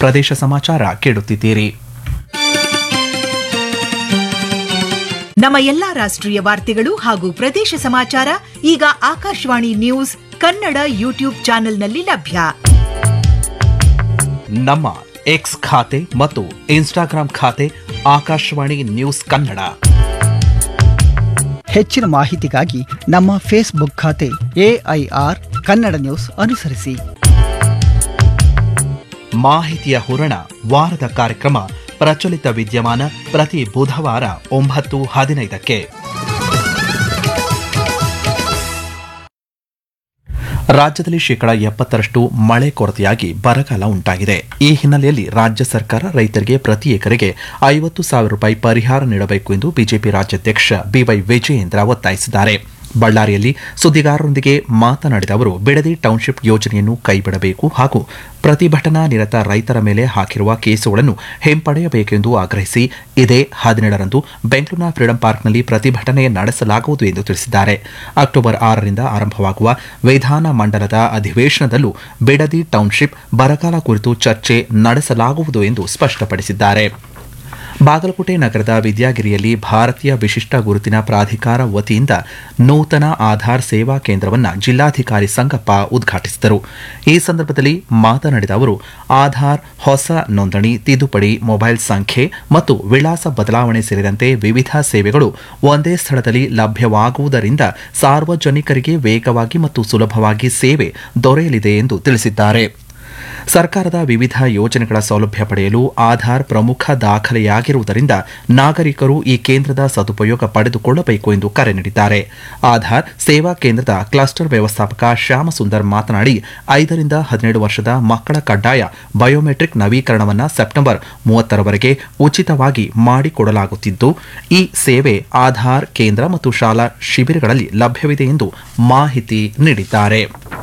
ಪ್ರದೇಶ ಸಮಾಚಾರ ಕೇಳುತ್ತಿದ್ದೀರಿ ನಮ್ಮ ಎಲ್ಲಾ ರಾಷ್ಟ್ರೀಯ ವಾರ್ತೆಗಳು ಹಾಗೂ ಪ್ರದೇಶ ಸಮಾಚಾರ ಈಗ ಆಕಾಶವಾಣಿ ನ್ಯೂಸ್ ಕನ್ನಡ ಯೂಟ್ಯೂಬ್ ಚಾನೆಲ್ನಲ್ಲಿ ಲಭ್ಯ ನಮ್ಮ ಎಕ್ಸ್ ಖಾತೆ ಮತ್ತು ಇನ್ಸ್ಟಾಗ್ರಾಂ ಖಾತೆ ಆಕಾಶವಾಣಿ ನ್ಯೂಸ್ ಕನ್ನಡ ಹೆಚ್ಚಿನ ಮಾಹಿತಿಗಾಗಿ ನಮ್ಮ ಫೇಸ್ಬುಕ್ ಖಾತೆ ಎಐಆರ್ ಕನ್ನಡ ನ್ಯೂಸ್ ಅನುಸರಿಸಿ ಮಾಹಿತಿಯ ಹೂರಣ ವಾರದ ಕಾರ್ಯಕ್ರಮ ಪ್ರಚಲಿತ ವಿದ್ಯಮಾನ ಪ್ರತಿ ಬುಧವಾರ ಒಂಬತ್ತು ಹದಿನೈದಕ್ಕೆ ರಾಜ್ಯದಲ್ಲಿ ಶೇಕಡ ಎಪ್ಪತ್ತರಷ್ಟು ಮಳೆ ಕೊರತೆಯಾಗಿ ಬರಗಾಲ ಉಂಟಾಗಿದೆ ಈ ಹಿನ್ನೆಲೆಯಲ್ಲಿ ರಾಜ್ಯ ಸರ್ಕಾರ ರೈತರಿಗೆ ಪ್ರತಿ ಎಕರೆಗೆ ಐವತ್ತು ಸಾವಿರ ರೂಪಾಯಿ ಪರಿಹಾರ ನೀಡಬೇಕು ಎಂದು ಬಿಜೆಪಿ ರಾಜ್ಯಾಧ್ಯಕ್ಷ ಬಿವೈ ವಿಜಯೇಂದ್ರ ಒತ್ತಾಯಿಸಿದ್ದಾರೆ ಬಳ್ಳಾರಿಯಲ್ಲಿ ಸುದ್ದಿಗಾರರೊಂದಿಗೆ ಮಾತನಾಡಿದ ಅವರು ಬಿಡದಿ ಟೌನ್ಶಿಪ್ ಯೋಜನೆಯನ್ನು ಕೈಬಿಡಬೇಕು ಹಾಗೂ ಪ್ರತಿಭಟನಾ ನಿರತ ರೈತರ ಮೇಲೆ ಹಾಕಿರುವ ಕೇಸುಗಳನ್ನು ಹಿಂಪಡೆಯಬೇಕೆಂದು ಆಗ್ರಹಿಸಿ ಇದೇ ಹದಿನೇಳರಂದು ಬೆಂಗಳೂರಿನ ಫ್ರೀಡಂ ಪಾರ್ಕ್ನಲ್ಲಿ ಪ್ರತಿಭಟನೆ ನಡೆಸಲಾಗುವುದು ಎಂದು ತಿಳಿಸಿದ್ದಾರೆ ಅಕ್ಟೋಬರ್ ಆರರಿಂದ ಆರಂಭವಾಗುವ ವಿಧಾನ ಮಂಡಲದ ಅಧಿವೇಶನದಲ್ಲೂ ಬಿಡದಿ ಟೌನ್ಶಿಪ್ ಬರಗಾಲ ಕುರಿತು ಚರ್ಚೆ ನಡೆಸಲಾಗುವುದು ಎಂದು ಸ್ಪಷ್ಟಪಡಿಸಿದ್ದಾರೆ ಬಾಗಲಕೋಟೆ ನಗರದ ವಿದ್ಯಾಗಿರಿಯಲ್ಲಿ ಭಾರತೀಯ ವಿಶಿಷ್ಟ ಗುರುತಿನ ಪ್ರಾಧಿಕಾರ ವತಿಯಿಂದ ನೂತನ ಆಧಾರ್ ಸೇವಾ ಕೇಂದ್ರವನ್ನು ಜಿಲ್ಲಾಧಿಕಾರಿ ಸಂಗಪ್ಪ ಉದ್ಘಾಟಿಸಿದರು ಈ ಸಂದರ್ಭದಲ್ಲಿ ಮಾತನಾಡಿದ ಅವರು ಆಧಾರ್ ಹೊಸ ನೋಂದಣಿ ತಿದ್ದುಪಡಿ ಮೊಬೈಲ್ ಸಂಖ್ಯೆ ಮತ್ತು ವಿಳಾಸ ಬದಲಾವಣೆ ಸೇರಿದಂತೆ ವಿವಿಧ ಸೇವೆಗಳು ಒಂದೇ ಸ್ಥಳದಲ್ಲಿ ಲಭ್ಯವಾಗುವುದರಿಂದ ಸಾರ್ವಜನಿಕರಿಗೆ ವೇಗವಾಗಿ ಮತ್ತು ಸುಲಭವಾಗಿ ಸೇವೆ ದೊರೆಯಲಿದೆ ಎಂದು ತಿಳಿಸಿದ್ದಾರೆ ಸರ್ಕಾರದ ವಿವಿಧ ಯೋಜನೆಗಳ ಸೌಲಭ್ಯ ಪಡೆಯಲು ಆಧಾರ್ ಪ್ರಮುಖ ದಾಖಲೆಯಾಗಿರುವುದರಿಂದ ನಾಗರಿಕರು ಈ ಕೇಂದ್ರದ ಸದುಪಯೋಗ ಪಡೆದುಕೊಳ್ಳಬೇಕು ಎಂದು ಕರೆ ನೀಡಿದ್ದಾರೆ ಆಧಾರ್ ಸೇವಾ ಕೇಂದ್ರದ ಕ್ಲಸ್ಟರ್ ವ್ಯವಸ್ಥಾಪಕ ಶ್ಯಾಮಸುಂದರ್ ಮಾತನಾಡಿ ಐದರಿಂದ ಹದಿನೇಳು ವರ್ಷದ ಮಕ್ಕಳ ಕಡ್ಡಾಯ ಬಯೋಮೆಟ್ರಿಕ್ ನವೀಕರಣವನ್ನು ಸೆಪ್ಟೆಂಬರ್ ಮೂವತ್ತರವರೆಗೆ ಉಚಿತವಾಗಿ ಮಾಡಿಕೊಡಲಾಗುತ್ತಿದ್ದು ಈ ಸೇವೆ ಆಧಾರ್ ಕೇಂದ್ರ ಮತ್ತು ಶಾಲಾ ಶಿಬಿರಗಳಲ್ಲಿ ಲಭ್ಯವಿದೆ ಎಂದು ಮಾಹಿತಿ ನೀಡಿದ್ದಾರೆ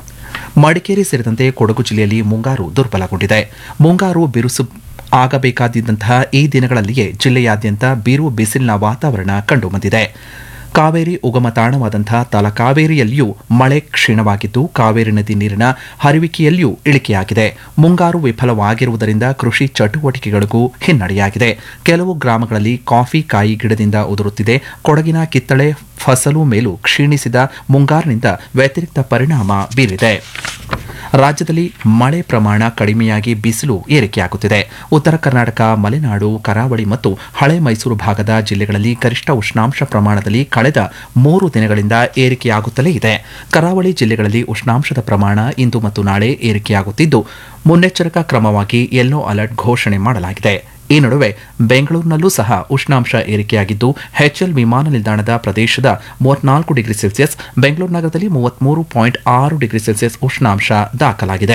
ಮಡಿಕೇರಿ ಸೇರಿದಂತೆ ಕೊಡಗು ಜಿಲ್ಲೆಯಲ್ಲಿ ಮುಂಗಾರು ದುರ್ಬಲಗೊಂಡಿದೆ ಮುಂಗಾರು ಬಿರುಸು ಆಗಬೇಕಾದಂತಹ ಈ ದಿನಗಳಲ್ಲಿಯೇ ಜಿಲ್ಲೆಯಾದ್ಯಂತ ಬಿರು ಬಿಸಿಲಿನ ವಾತಾವರಣ ಕಂಡುಬಂದಿದೆ ಕಾವೇರಿ ಉಗಮ ತಾಣವಾದಂತಹ ತಲಕಾವೇರಿಯಲ್ಲಿಯೂ ಮಳೆ ಕ್ಷೀಣವಾಗಿದ್ದು ಕಾವೇರಿ ನದಿ ನೀರಿನ ಹರಿವಿಕೆಯಲ್ಲಿಯೂ ಇಳಿಕೆಯಾಗಿದೆ ಮುಂಗಾರು ವಿಫಲವಾಗಿರುವುದರಿಂದ ಕೃಷಿ ಚಟುವಟಿಕೆಗಳಿಗೂ ಹಿನ್ನಡೆಯಾಗಿದೆ ಕೆಲವು ಗ್ರಾಮಗಳಲ್ಲಿ ಕಾಫಿ ಕಾಯಿ ಗಿಡದಿಂದ ಉದುರುತ್ತಿದೆ ಕೊಡಗಿನ ಕಿತ್ತಳೆ ಫಸಲು ಮೇಲೂ ಕ್ಷೀಣಿಸಿದ ಮುಂಗಾರಿನಿಂದ ವ್ಯತಿರಿಕ್ತ ಪರಿಣಾಮ ಬೀರಿದೆ ರಾಜ್ಯದಲ್ಲಿ ಮಳೆ ಪ್ರಮಾಣ ಕಡಿಮೆಯಾಗಿ ಬಿಸಿಲು ಏರಿಕೆಯಾಗುತ್ತಿದೆ ಉತ್ತರ ಕರ್ನಾಟಕ ಮಲೆನಾಡು ಕರಾವಳಿ ಮತ್ತು ಹಳೆ ಮೈಸೂರು ಭಾಗದ ಜಿಲ್ಲೆಗಳಲ್ಲಿ ಗರಿಷ್ಠ ಉಷ್ಣಾಂಶ ಪ್ರಮಾಣದಲ್ಲಿ ಕಳೆದ ಮೂರು ದಿನಗಳಿಂದ ಏರಿಕೆಯಾಗುತ್ತಲೇ ಇದೆ ಕರಾವಳಿ ಜಿಲ್ಲೆಗಳಲ್ಲಿ ಉಷ್ಣಾಂಶದ ಪ್ರಮಾಣ ಇಂದು ಮತ್ತು ನಾಳೆ ಏರಿಕೆಯಾಗುತ್ತಿದ್ದು ಮುನ್ನೆಚ್ಚರಿಕಾ ಕ್ರಮವಾಗಿ ಯೆಲ್ಲೋ ಅಲರ್ಟ್ ಘೋಷಣೆ ಮಾಡಲಾಗಿದೆ ಈ ನಡುವೆ ಬೆಂಗಳೂರಿನಲ್ಲೂ ಸಹ ಉಷ್ಣಾಂಶ ಏರಿಕೆಯಾಗಿದ್ದು ಎಚ್ಎಲ್ ವಿಮಾನ ನಿಲ್ದಾಣದ ಪ್ರದೇಶದ ಮೂವತ್ನಾಲ್ಕು ಡಿಗ್ರಿ ಸೆಲ್ಸಿಯಸ್ ಬೆಂಗಳೂರು ನಗರದಲ್ಲಿ ಮೂವತ್ಮೂರು ಪಾಯಿಂಟ್ ಆರು ಡಿಗ್ರಿ ಸೆಲ್ಸಿಯಸ್ ಉಷ್ಣಾಂಶ ದಾಖಲಾಗಿದೆ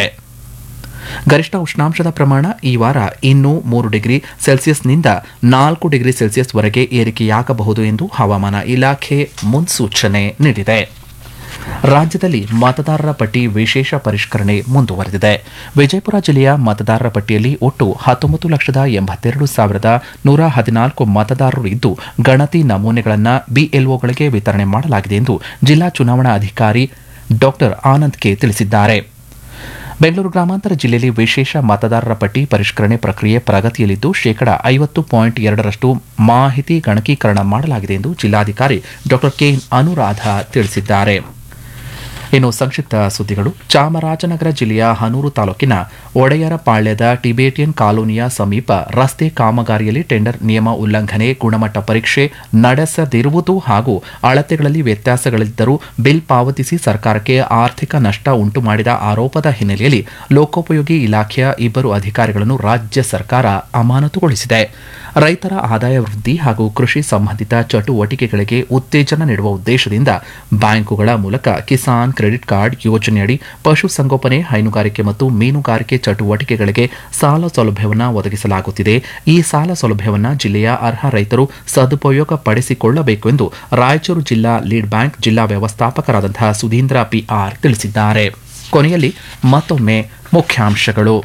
ಗರಿಷ್ಠ ಉಷ್ಣಾಂಶದ ಪ್ರಮಾಣ ಈ ವಾರ ಇನ್ನೂ ಮೂರು ಡಿಗ್ರಿ ಸೆಲ್ಸಿಯಸ್ನಿಂದ ನಾಲ್ಕು ಡಿಗ್ರಿ ಸೆಲ್ಸಿಯಸ್ವರೆಗೆ ಏರಿಕೆಯಾಗಬಹುದು ಎಂದು ಹವಾಮಾನ ಇಲಾಖೆ ಮುನ್ಸೂಚನೆ ನೀಡಿದೆ ರಾಜ್ಯದಲ್ಲಿ ಮತದಾರರ ಪಟ್ಟಿ ವಿಶೇಷ ಪರಿಷ್ಕರಣೆ ಮುಂದುವರೆದಿದೆ ವಿಜಯಪುರ ಜಿಲ್ಲೆಯ ಮತದಾರರ ಪಟ್ಟಿಯಲ್ಲಿ ಒಟ್ಟು ಹತ್ತೊಂಬತ್ತು ಲಕ್ಷದ ಎಂಬತ್ತೆರಡು ಸಾವಿರದ ನೂರ ಹದಿನಾಲ್ಕು ಮತದಾರರು ಇದ್ದು ಗಣತಿ ನಮೂನೆಗಳನ್ನು ಬಿಎಲ್ಒಗಳಿಗೆ ವಿತರಣೆ ಮಾಡಲಾಗಿದೆ ಎಂದು ಜಿಲ್ಲಾ ಚುನಾವಣಾ ಅಧಿಕಾರಿ ಡಾಕ್ಟರ್ ಆನಂದ್ ಕೆ ತಿಳಿಸಿದ್ದಾರೆ ಬೆಂಗಳೂರು ಗ್ರಾಮಾಂತರ ಜಿಲ್ಲೆಯಲ್ಲಿ ವಿಶೇಷ ಮತದಾರರ ಪಟ್ಟಿ ಪರಿಷ್ಕರಣೆ ಪ್ರಕ್ರಿಯೆ ಪ್ರಗತಿಯಲ್ಲಿದ್ದು ಶೇಕಡ ಐವತ್ತು ಪಾಯಿಂಟ್ ಎರಡರಷ್ಟು ಮಾಹಿತಿ ಗಣಕೀಕರಣ ಮಾಡಲಾಗಿದೆ ಎಂದು ಜಿಲ್ಲಾಧಿಕಾರಿ ಡಾಕ್ಟರ್ ಕೆ ಅನುರಾಧ ತಿಳಿಸಿದ್ದಾರೆ ಇನ್ನು ಸಂಕ್ಷಿಪ್ತ ಸುದ್ದಿಗಳು ಚಾಮರಾಜನಗರ ಜಿಲ್ಲೆಯ ಹನೂರು ತಾಲೂಕಿನ ಒಡೆಯರಪಾಳ್ಯದ ಟಿಬೇಟಿಯನ್ ಕಾಲೋನಿಯ ಸಮೀಪ ರಸ್ತೆ ಕಾಮಗಾರಿಯಲ್ಲಿ ಟೆಂಡರ್ ನಿಯಮ ಉಲ್ಲಂಘನೆ ಗುಣಮಟ್ಟ ಪರೀಕ್ಷೆ ನಡೆಸದಿರುವುದು ಹಾಗೂ ಅಳತೆಗಳಲ್ಲಿ ವ್ಯತ್ಯಾಸಗಳಿದ್ದರೂ ಬಿಲ್ ಪಾವತಿಸಿ ಸರ್ಕಾರಕ್ಕೆ ಆರ್ಥಿಕ ನಷ್ಟ ಉಂಟು ಮಾಡಿದ ಆರೋಪದ ಹಿನ್ನೆಲೆಯಲ್ಲಿ ಲೋಕೋಪಯೋಗಿ ಇಲಾಖೆಯ ಇಬ್ಬರು ಅಧಿಕಾರಿಗಳನ್ನು ರಾಜ್ಯ ಸರ್ಕಾರ ಅಮಾನತುಗೊಳಿಸಿದೆ ರೈತರ ಆದಾಯ ವೃದ್ಧಿ ಹಾಗೂ ಕೃಷಿ ಸಂಬಂಧಿತ ಚಟುವಟಿಕೆಗಳಿಗೆ ಉತ್ತೇಜನ ನೀಡುವ ಉದ್ದೇಶದಿಂದ ಬ್ಯಾಂಕುಗಳ ಮೂಲಕ ಕಿಸಾನ್ ಕ್ರೆಡಿಟ್ ಕಾರ್ಡ್ ಯೋಜನೆಯಡಿ ಪಶುಸಂಗೋಪನೆ ಹೈನುಗಾರಿಕೆ ಮತ್ತು ಮೀನುಗಾರಿಕೆ ಚಟುವಟಿಕೆಗಳಿಗೆ ಸಾಲ ಸೌಲಭ್ಯವನ್ನು ಒದಗಿಸಲಾಗುತ್ತಿದೆ ಈ ಸಾಲ ಸೌಲಭ್ಯವನ್ನು ಜಿಲ್ಲೆಯ ಅರ್ಹ ರೈತರು ಸದುಪಯೋಗ ಪಡಿಸಿಕೊಳ್ಳಬೇಕು ಎಂದು ರಾಯಚೂರು ಜಿಲ್ಲಾ ಲೀಡ್ ಬ್ಯಾಂಕ್ ಜಿಲ್ಲಾ ವ್ಯವಸ್ಥಾಪಕರಾದಂತಹ ಸುಧೀಂದ್ರ ಪಿಆರ್ ತಿಳಿಸಿದ್ದಾರೆ ಕೊನೆಯಲ್ಲಿ ಮತ್ತೊಮ್ಮೆ ಮುಖ್ಯಾಂಶಗಳು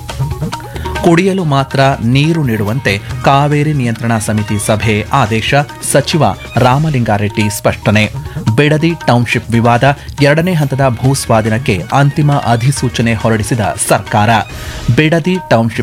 ಕುಡಿಯಲು ಮಾತ್ರ ನೀರು ನೀಡುವಂತೆ ಕಾವೇರಿ ನಿಯಂತ್ರಣ ಸಮಿತಿ ಸಭೆ ಆದೇಶ ಸಚಿವ ರಾಮಲಿಂಗಾರೆಡ್ಡಿ ಸ್ಪಷ್ಟನೆ ಬಿಡದಿ ಟೌನ್ಶಿಪ್ ವಿವಾದ ಎರಡನೇ ಹಂತದ ಭೂ ಸ್ವಾಧೀನಕ್ಕೆ ಅಂತಿಮ ಅಧಿಸೂಚನೆ ಹೊರಡಿಸಿದ ಸರ್ಕಾರ ಬಿಡದಿ ಟೌನ್ಶಿಪ್